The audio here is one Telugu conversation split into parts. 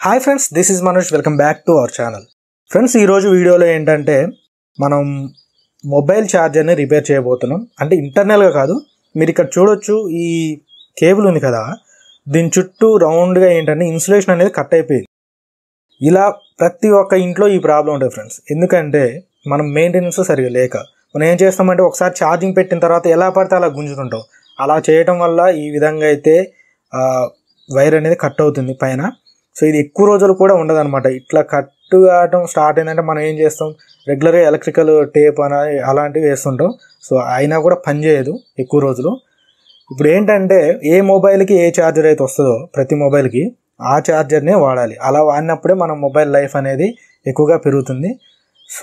hi friends this is Manoj welcome back to our channel friends ఈరోజు వీడియోలో ఏంటంటే మనం మొబైల్ ఛార్జర్ని రిపేర్ చేయబోతున్నాం అంటే ఇంటర్నల్గా కాదు మీరు ఇక్కడ చూడొచ్చు ఈ కేబుల్ ఉంది కదా దీని చుట్టూ రౌండ్గా ఏంటంటే ఇన్సులేషన్ అనేది కట్ అయిపోయింది ఇలా ప్రతి ఒక్క ఇంట్లో ఈ ప్రాబ్లం ఉంటుంది ఫ్రెండ్స్ ఎందుకంటే మనం మెయింటెనెన్స్ సరిగా లేక మనం ఏం చేస్తామంటే ఒకసారి ఛార్జింగ్ పెట్టిన తర్వాత ఎలా పడితే అలా గుంజుతుంటాం అలా చేయటం వల్ల ఈ విధంగా అయితే ఆ, వైర్ అనేది కట్ అవుతుంది పైన సో ఇది ఎక్కువ రోజులు కూడా ఉండదు అనమాట ఇట్లా కట్ కావటం స్టార్ట్ అయిందంటే మనం ఏం చేస్తాం రెగ్యులర్గా ఎలక్ట్రికల్ టేప్ అని అలాంటివి వేస్తుంటాం సో అయినా కూడా పనిచేయదు ఎక్కువ రోజులు ఇప్పుడు ఏంటంటే ఏ మొబైల్కి ఏ ఛార్జర్ అయితే వస్తుందో ప్రతి మొబైల్కి ఆ ఛార్జర్నే వాడాలి అలా వాడినప్పుడే మన మొబైల్ లైఫ్ అనేది ఎక్కువగా పెరుగుతుంది సో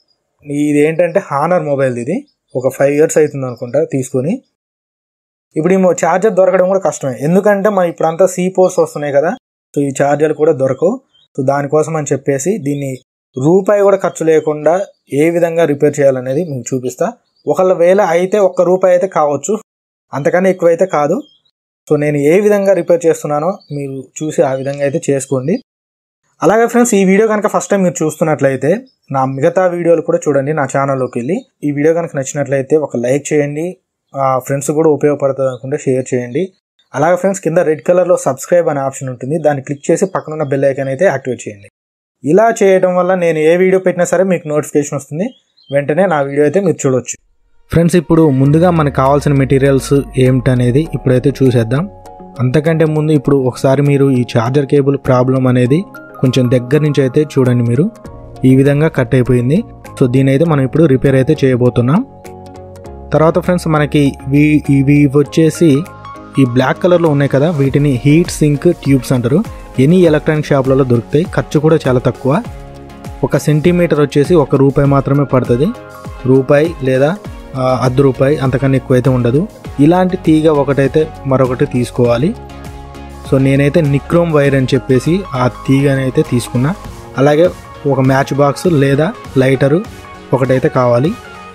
ఇది ఏంటంటే హానర్ మొబైల్ ఇది ఒక ఫైవ్ ఇయర్స్ అవుతుంది అనుకుంటా తీసుకొని ఇప్పుడు ఈ ఛార్జర్ దొరకడం కూడా కష్టమే ఎందుకంటే మన ఇప్పుడంతా సీ పోర్స్ వస్తున్నాయి కదా సో ఈ ఛార్జర్లు కూడా దొరకవు సో దానికోసం అని చెప్పేసి దీన్ని రూపాయి కూడా ఖర్చు లేకుండా ఏ విధంగా రిపేర్ చేయాలనేది మీకు చూపిస్తా ఒకళ్ళ వేల అయితే ఒక్క రూపాయి అయితే కావచ్చు అంతకన్నా ఎక్కువైతే కాదు సో నేను ఏ విధంగా రిపేర్ చేస్తున్నానో మీరు చూసి ఆ విధంగా అయితే చేసుకోండి అలాగే ఫ్రెండ్స్ ఈ వీడియో కనుక ఫస్ట్ టైం మీరు చూస్తున్నట్లయితే నా మిగతా వీడియోలు కూడా చూడండి నా ఛానల్లోకి వెళ్ళి ఈ వీడియో కనుక నచ్చినట్లయితే ఒక లైక్ చేయండి ఫ్రెండ్స్ కూడా ఉపయోగపడుతుంది అనుకుంటే షేర్ చేయండి అలాగే ఫ్రెండ్స్ కింద రెడ్ కలర్లో సబ్స్క్రైబ్ అనే ఆప్షన్ ఉంటుంది దాన్ని క్లిక్ చేసి పక్కనున్న బెల్ ఐకాన్ అయితే యాక్టివేట్ చేయండి ఇలా చేయడం వల్ల నేను ఏ వీడియో పెట్టినా సరే మీకు నోటిఫికేషన్ వస్తుంది వెంటనే నా వీడియో అయితే మీరు చూడొచ్చు ఫ్రెండ్స్ ఇప్పుడు ముందుగా మనకు కావాల్సిన మెటీరియల్స్ ఏమిటనేది ఇప్పుడైతే చూసేద్దాం అంతకంటే ముందు ఇప్పుడు ఒకసారి మీరు ఈ ఛార్జర్ కేబుల్ ప్రాబ్లం అనేది కొంచెం దగ్గర నుంచి అయితే చూడండి మీరు ఈ విధంగా కట్ అయిపోయింది సో దీని అయితే మనం ఇప్పుడు రిపేర్ అయితే చేయబోతున్నాం తర్వాత ఫ్రెండ్స్ మనకి ఇవి ఇవి వచ్చేసి ఈ బ్లాక్ కలర్లో ఉన్నాయి కదా వీటిని హీట్ సింక్ ట్యూబ్స్ అంటారు ఎనీ ఎలక్ట్రానిక్ షాప్లలో దొరుకుతాయి ఖర్చు కూడా చాలా తక్కువ ఒక సెంటీమీటర్ వచ్చేసి ఒక రూపాయి మాత్రమే పడుతుంది రూపాయి లేదా ఆ, అర్ధ రూపాయి అంతకన్నా ఎక్కువ అయితే ఉండదు ఇలాంటి తీగ ఒకటైతే మరొకటి తీసుకోవాలి సో నేనైతే నిక్రోమ్ వైర్ అని చెప్పేసి ఆ తీగని అయితే తీసుకున్నా అలాగే ఒక మ్యాచ్ బాక్స్ లేదా లైటరు ఒకటైతే కావాలి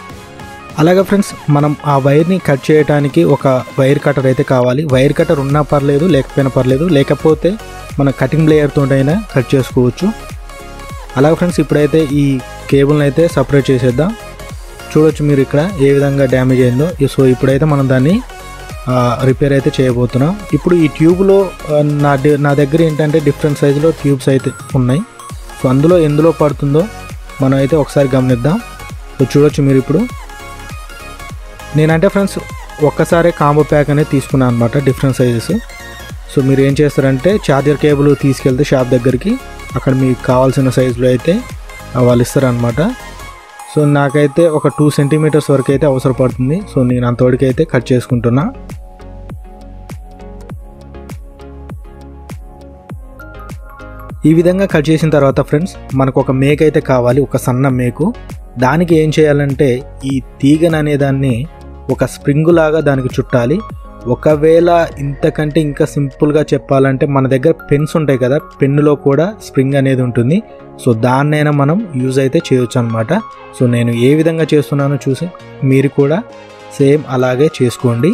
అలాగే ఫ్రెండ్స్ మనం ఆ వైర్ని కట్ చేయడానికి ఒక వైర్ కటర్ అయితే కావాలి వైర్ కటర్ ఉన్నా పర్లేదు లేకపోయినా పర్లేదు లేకపోతే మన కటింగ్ బ్లేయర్తోనైనా కట్ చేసుకోవచ్చు అలాగే ఫ్రెండ్స్ ఇప్పుడైతే ఈ కేబుల్ని అయితే సపరేట్ చేసేద్దాం చూడొచ్చు మీరు ఇక్కడ ఏ విధంగా డ్యామేజ్ అయిందో సో ఇప్పుడైతే మనం దాన్ని ఆ, రిపేర్ అయితే చేయబోతున్నాం ఇప్పుడు ఈ ట్యూబ్లో ఆ, నా డి- నా దగ్గర ఏంటంటే డిఫరెంట్ సైజులో ట్యూబ్స్ అయితే ఉన్నాయి సో అందులో ఎందులో పడుతుందో మనం అయితే ఒకసారి గమనిద్దాం సో చూడొచ్చు మీరు ఇప్పుడు నేనంటే ఫ్రెండ్స్ ఒక్కసారి కాంబో ప్యాక్ అనేది తీసుకున్నాను అనమాట డిఫరెంట్ సైజెస్ సో మీరు ఏం చేస్తారంటే ఛార్జర్ కేబుల్ తీసుకెళ్తే షాప్ దగ్గరికి అక్కడ మీకు కావాల్సిన సైజులో అయితే ఆ, వాళ్ళు ఇస్తారనమాట సో నాకైతే ఒక టూ సెంటీమీటర్స్ వరకు అయితే అవసరపడుతుంది సో నేను అంతవరకు అయితే కట్ చేసుకుంటున్నా ఈ విధంగా కట్ చేసిన తర్వాత ఫ్రెండ్స్ మనకు ఒక మేక్ అయితే కావాలి ఒక సన్న మేకు దానికి ఏం చేయాలంటే ఈ తీగన అనే దాన్ని ఒక స్ప్రింగ్ లాగా దానికి చుట్టాలి ఒకవేళ ఇంతకంటే ఇంకా సింపుల్గా చెప్పాలంటే మన దగ్గర పెన్స్ ఉంటాయి కదా పెన్నులో కూడా స్ప్రింగ్ అనేది ఉంటుంది సో దాన్నైనా మనం యూజ్ అయితే చేయొచ్చు అనమాట సో నేను ఏ విధంగా చేస్తున్నానో చూసి మీరు కూడా సేమ్ అలాగే చేసుకోండి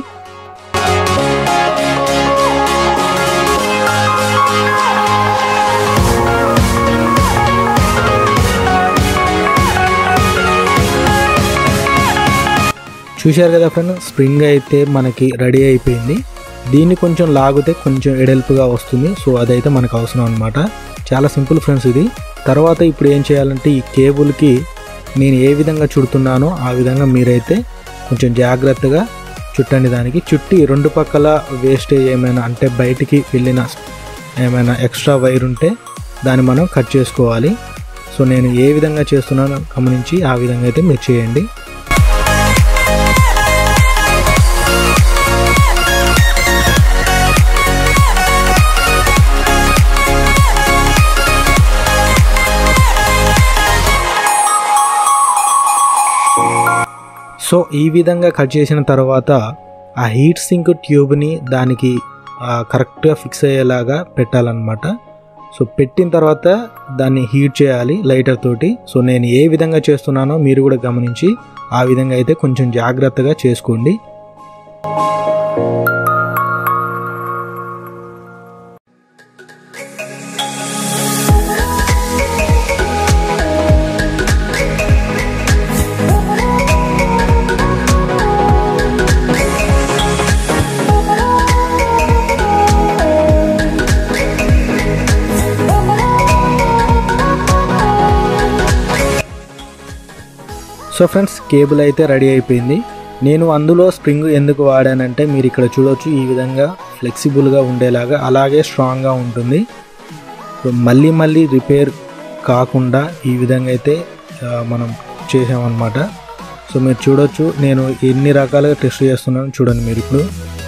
చూశారు కదా ఫ్రెండ్ స్ప్రింగ్ అయితే మనకి రెడీ అయిపోయింది దీన్ని కొంచెం లాగితే కొంచెం ఎడల్పుగా వస్తుంది సో అదైతే మనకు అవసరం అనమాట చాలా సింపుల్ ఫ్రెండ్స్ ఇది తర్వాత ఇప్పుడు ఏం చేయాలంటే ఈ కేబుల్కి నేను ఏ విధంగా చుడుతున్నానో ఆ విధంగా మీరైతే కొంచెం జాగ్రత్తగా చుట్టండి దానికి చుట్టి రెండు పక్కల వేస్టేజ్ ఏమైనా అంటే బయటికి వెళ్ళిన ఏమైనా ఎక్స్ట్రా వైర్ ఉంటే దాన్ని మనం కట్ చేసుకోవాలి సో నేను ఏ విధంగా చేస్తున్నానో గమనించి ఆ విధంగా అయితే మీరు చేయండి సో ఈ విధంగా కట్ చేసిన తర్వాత ఆ హీట్ సింక్ ట్యూబ్ని దానికి ఆ, కరెక్ట్గా ఫిక్స్ అయ్యేలాగా పెట్టాలన్నమాట సో పెట్టిన తర్వాత దాన్ని హీట్ చేయాలి లైటర్ తోటి సో నేను ఏ విధంగా చేస్తున్నానో మీరు కూడా గమనించి ఆ విధంగా అయితే కొంచెం జాగ్రత్తగా చేసుకోండి సో ఫ్రెండ్స్ కేబుల్ అయితే రెడీ అయిపోయింది నేను అందులో స్ప్రింగ్ ఎందుకు వాడానంటే మీరు ఇక్కడ చూడొచ్చు ఈ విధంగా ఫ్లెక్సిబుల్గా ఉండేలాగా అలాగే స్ట్రాంగ్గా ఉంటుంది సో మళ్ళీ మళ్ళీ రిపేర్ కాకుండా ఈ విధంగా అయితే ఆ, మనం చేసామన్నమాట సో మీరు చూడొచ్చు నేను ఎన్ని రకాలుగా టెస్ట్ చేస్తున్నాను చూడండి మీరు ఇప్పుడు